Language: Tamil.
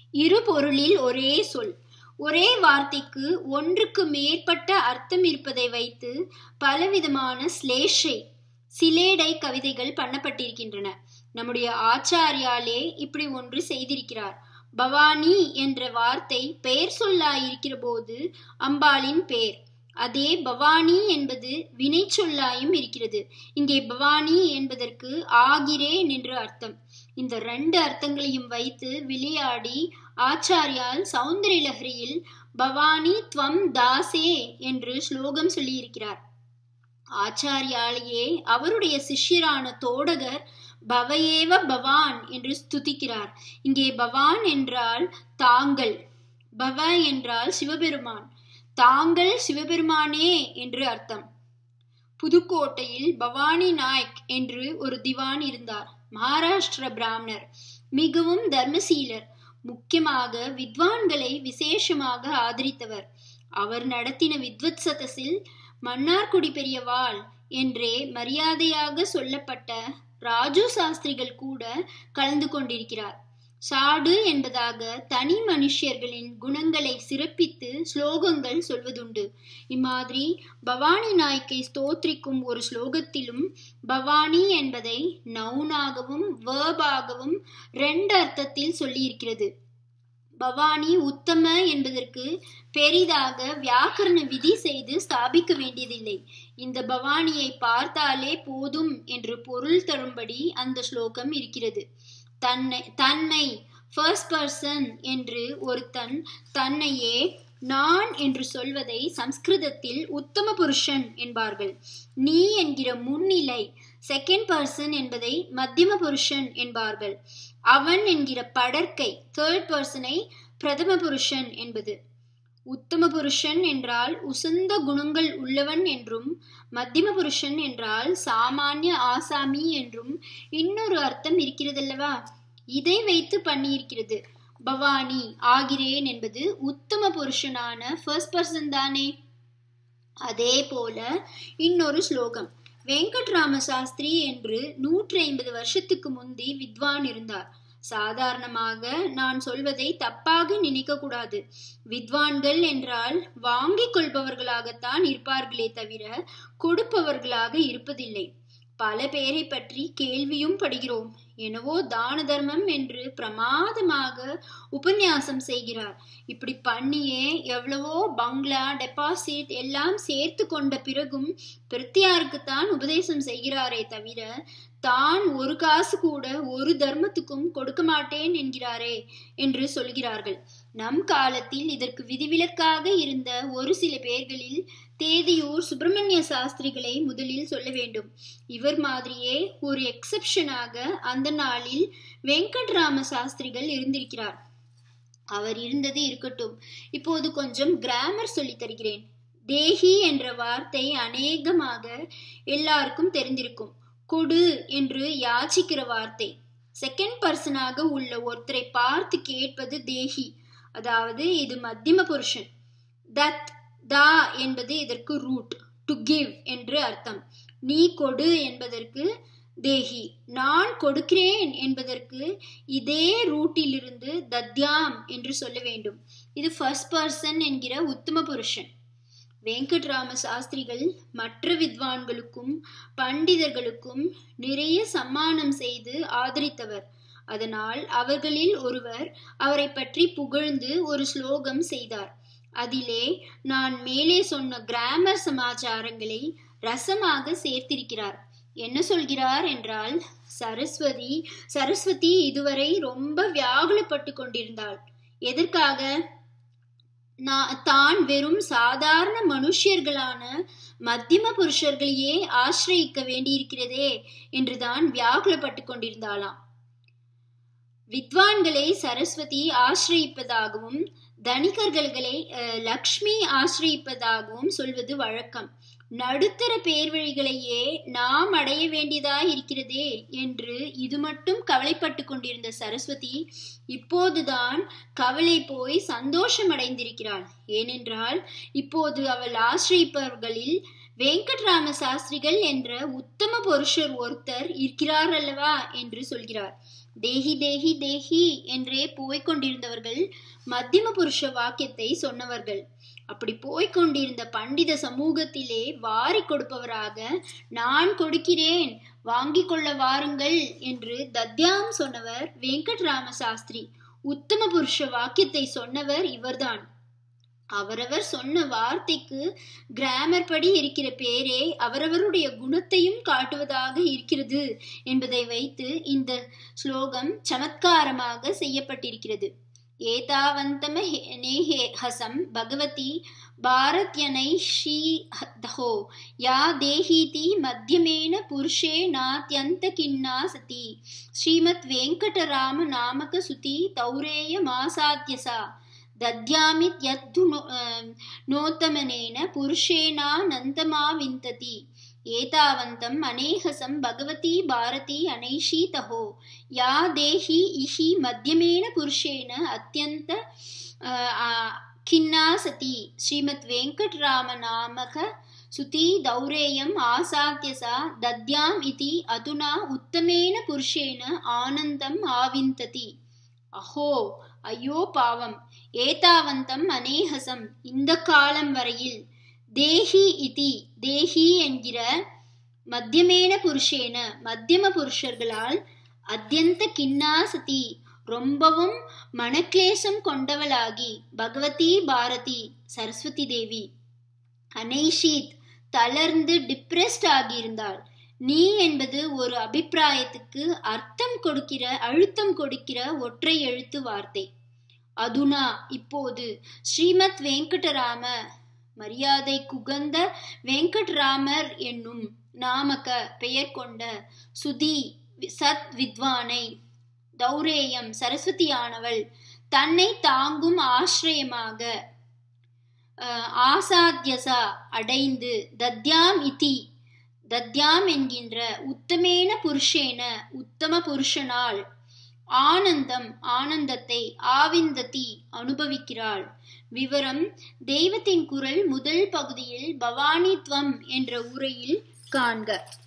இரு பொருளில் ஒரே சொல் ஒரே வார்த்தைக்கு ஒன்றுக்கு மேற்பட்ட அர்த்தம் இருப்பதை வைத்து பலவிதமான ஸ்லேஷை சிலேடை கவிதைகள் பண்ணப்பட்டிருக்கின்றன நம்முடைய ஆச்சாரியாலே இப்படி ஒன்று செய்திருக்கிறார் பவானி என்ற வார்த்தை பெயர் சொல்லாயிருக்கிற போது அம்பாளின் பெயர் அதே பவானி என்பது வினை சொல்லாயும் இருக்கிறது இங்கே பவானி என்பதற்கு ஆகிறேன் என்று அர்த்தம் இந்த ரெண்டு அர்த்தங்களையும் வைத்து விளையாடி ஆச்சாரியால் சௌந்தரிய லஹரியில் பவானி துவம் தாசே என்று ஸ்லோகம் சொல்லியிருக்கிறார் ஆச்சாரியாலேயே அவருடைய சிஷ்யரான தோடகர் பவயேவ பவான் என்று ஸ்துதிக்கிறார் இங்கே பவான் என்றால் தாங்கள் பவ என்றால் சிவபெருமான் தாங்கள் சிவபெருமானே என்று அர்த்தம் புதுக்கோட்டையில் பவானி நாயக் என்று ஒரு திவான் இருந்தார் மகாராஷ்டிர பிராமணர் மிகவும் தர்மசீலர் முக்கியமாக வித்வான்களை விசேஷமாக ஆதரித்தவர் அவர் நடத்தின வித்வத் சதஸில் மன்னார்குடி பெரியவாள் என்றே மரியாதையாக சொல்லப்பட்ட ராஜு சாஸ்திரிகள் கூட கலந்து கொண்டிருக்கிறார் சாடு என்பதாக தனி மனுஷியர்களின் குணங்களை சிறப்பித்து ஸ்லோகங்கள் சொல்வதுண்டு இம்மாதிரி பவானி நாய்க்கை ஸ்தோத்திரிக்கும் ஒரு ஸ்லோகத்திலும் பவானி என்பதை நவுனாகவும் வேர்பாகவும் ரெண்டு அர்த்தத்தில் சொல்லியிருக்கிறது பவானி உத்தம என்பதற்கு பெரிதாக வியாக்கரண விதி செய்து ஸ்தாபிக்க வேண்டியதில்லை இந்த பவானியை பார்த்தாலே போதும் என்று பொருள் தரும்படி அந்த ஸ்லோகம் இருக்கிறது தன்னை தன்னை ஃபர்ஸ்ட் பர்சன் என்று ஒருத்தன் தன்னையே நான் என்று சொல்வதை சம்ஸ்கிருதத்தில் உத்தம புருஷன் என்பார்கள் நீ என்கிற முன்னிலை செகண்ட் பர்சன் என்பதை மத்தியம புருஷன் என்பார்கள் அவன் என்கிற படற்கை தேர்ட் பர்சனை பிரதம புருஷன் என்பது உத்தம புருஷன் என்றால் உசந்த குணங்கள் உள்ளவன் என்றும் மத்தியம புருஷன் என்றால் சாமானிய ஆசாமி என்றும் இன்னொரு அர்த்தம் இருக்கிறதல்லவா இதை வைத்து பண்ணியிருக்கிறது பவானி ஆகிறேன் என்பது உத்தம புருஷனான ஃபர்ஸ்ட் பர்சன் தானே அதே போல இன்னொரு ஸ்லோகம் வெங்கட்ராம சாஸ்திரி என்று நூற்றி ஐம்பது வருஷத்துக்கு முந்தி வித்வான் இருந்தார் சாதாரணமாக நான் சொல்வதை தப்பாக நினைக்க கூடாது வித்வான்கள் என்றால் வாங்கிக் கொள்பவர்களாகத்தான் இருப்பார்களே தவிர கொடுப்பவர்களாக இருப்பதில்லை பல பேரை பற்றி கேள்வியும் படுகிறோம் எனவோ தான தர்மம் என்று பிரமாதமாக உபன்யாசம் செய்கிறார் இப்படி பண்ணியே எவ்வளவோ பங்களா டெபாசிட் எல்லாம் சேர்த்து கொண்ட பிறகும் பிரத்தியாருக்குத்தான் உபதேசம் செய்கிறாரே தவிர தான் ஒரு காசு கூட ஒரு தர்மத்துக்கும் கொடுக்க மாட்டேன் என்கிறாரே என்று சொல்கிறார்கள் நம் காலத்தில் இதற்கு விதிவிலக்காக இருந்த ஒரு சில பேர்களில் தேதியூர் சுப்பிரமணிய சாஸ்திரிகளை முதலில் சொல்ல வேண்டும் இவர் மாதிரியே ஒரு எக்ஸப்ஷனாக அந்த நாளில் வெங்கட்ராம சாஸ்திரிகள் இருந்திருக்கிறார் அவர் இருந்தது இருக்கட்டும் இப்போது கொஞ்சம் கிராமர் சொல்லி தருகிறேன் தேஹி என்ற வார்த்தை அநேகமாக எல்லாருக்கும் தெரிந்திருக்கும் கொடு என்று யாச்சிக்கிற வார்த்தை செகண்ட் பர்சனாக உள்ள ஒருத்தரை பார்த்து கேட்பது தேஹி அதாவது இது மத்தியம புருஷன் தத் தா என்பது இதற்கு ரூட் டு கிவ் என்று அர்த்தம் நீ கொடு என்பதற்கு தேஹி நான் கொடுக்கிறேன் என்பதற்கு இதே ரூட்டிலிருந்து தத்யாம் என்று சொல்ல வேண்டும் இது ஃபர்ஸ்ட் பர்சன் என்கிற உத்தம புருஷன் வெங்கட்ராம சாஸ்திரிகள் மற்ற வித்வான்களுக்கும் பண்டிதர்களுக்கும் நிறைய சம்மானம் செய்து ஆதரித்தவர் அதனால் அவர்களில் ஒருவர் அவரை பற்றி புகழ்ந்து ஒரு ஸ்லோகம் செய்தார் அதிலே நான் மேலே சொன்ன கிராமர் சமாச்சாரங்களை ரசமாக சேர்த்திருக்கிறார் என்ன சொல்கிறார் என்றால் சரஸ்வதி சரஸ்வதி இதுவரை ரொம்ப வியாகுலப்பட்டு கொண்டிருந்தாள் எதற்காக தான் வெறும் சாதாரண மனுஷியர்களான மத்தியம புருஷர்களையே ஆசிரயிக்க வேண்டியிருக்கிறதே என்றுதான் வியாகுலப்பட்டு கொண்டிருந்தாளாம் வித்வான்களை சரஸ்வதி ஆசிரயிப்பதாகவும் தனிகர்களை லக்ஷ்மி ஆசிரயிப்பதாகவும் சொல்வது வழக்கம் நடுத்தர பேர்வழிகளையே நாம் அடைய வேண்டியதாய் இருக்கிறதே என்று இது மட்டும் கவலைப்பட்டு கொண்டிருந்த சரஸ்வதி இப்போதுதான் கவலை போய் சந்தோஷம் அடைந்திருக்கிறாள் ஏனென்றால் இப்போது அவள் ஆசிரிப்பவர்களில் வெங்கட்ராம சாஸ்திரிகள் என்ற உத்தம புருஷர் ஒருத்தர் இருக்கிறார் அல்லவா என்று சொல்கிறார் தேஹி தேஹி தேஹி என்றே போய்க் கொண்டிருந்தவர்கள் மத்தியம புருஷ வாக்கியத்தை சொன்னவர்கள் அப்படி போய்க் கொண்டிருந்த பண்டித சமூகத்திலே வாரி கொடுப்பவராக நான் கொடுக்கிறேன் வாங்கிக் கொள்ள வாருங்கள் என்று தத்யாம் சொன்னவர் வெங்கட்ராம சாஸ்திரி உத்தம புருஷ வாக்கியத்தை சொன்னவர் இவர்தான் அவரவர் சொன்ன வார்த்தைக்கு கிராமர் படி இருக்கிற பேரே அவரவருடைய குணத்தையும் காட்டுவதாக இருக்கிறது என்பதை வைத்து இந்த ஸ்லோகம் சமத்காரமாக செய்யப்பட்டிருக்கிறது ஏதாவந்தம நேஹே ஹசம் பகவதி பாரத்யனை ஷீஹோ யா தேஹீதி மத்தியமேன புருஷே நாத்யந்த கிண்ணா சதி ஸ்ரீமத் வெங்கடராம நாமக சுதி தௌரேய மாசாத்யசா दद्यामित्यद्धु नोत्तमनेन पुरुषेणानन्तमाविन्तति एतावन्तम् अनेहसं भगवती भारती अनैषीतहो या देहि इहि मध्यमेन पुरुषेण अत्यन्त खिन्ना सती श्रीमद् वेङ्कटरामनामक सुती दौरेयम् आसाद्य सा दद्याम् इति अधुना उत्तमेन पुरुषेण आनन्दम् आविन्तति அஹோ ஐயோ பாவம் ஏதாவந்தம் அநேகசம் இந்த காலம் வரையில் தேஹி இதி தேஹி என்கிற மத்தியமேன புருஷேன மத்தியம புருஷர்களால் அத்தியந்த கிண்ணாசதி ரொம்பவும் மனக்லேசம் கொண்டவளாகி பகவதி பாரதி சரஸ்வதி தேவி அனைஷீத் தளர்ந்து டிப்ரெஸ்ட் ஆகியிருந்தாள் நீ என்பது ஒரு அபிப்பிராயத்துக்கு அர்த்தம் கொடுக்கிற அழுத்தம் கொடுக்கிற ஒற்றை எழுத்து வார்த்தை அதுனா இப்போது ஸ்ரீமத் வெங்கடராம மரியாதை குகந்த வெங்கட்ராமர் என்னும் நாமக பெயர் கொண்ட சுதி சத் வித்வானை தௌரேயம் சரஸ்வதியானவள் தன்னை தாங்கும் ஆசிரியமாக ஆசாத்யசா அடைந்து தத்யாம் இதி தத்யாம் என்கின்ற உத்தமேன புருஷேன உத்தம புருஷனால் ஆனந்தம் ஆனந்தத்தை ஆவிந்ததி அனுபவிக்கிறாள் விவரம் தெய்வத்தின் குரல் முதல் பகுதியில் பவானித்வம் என்ற உரையில் காண்க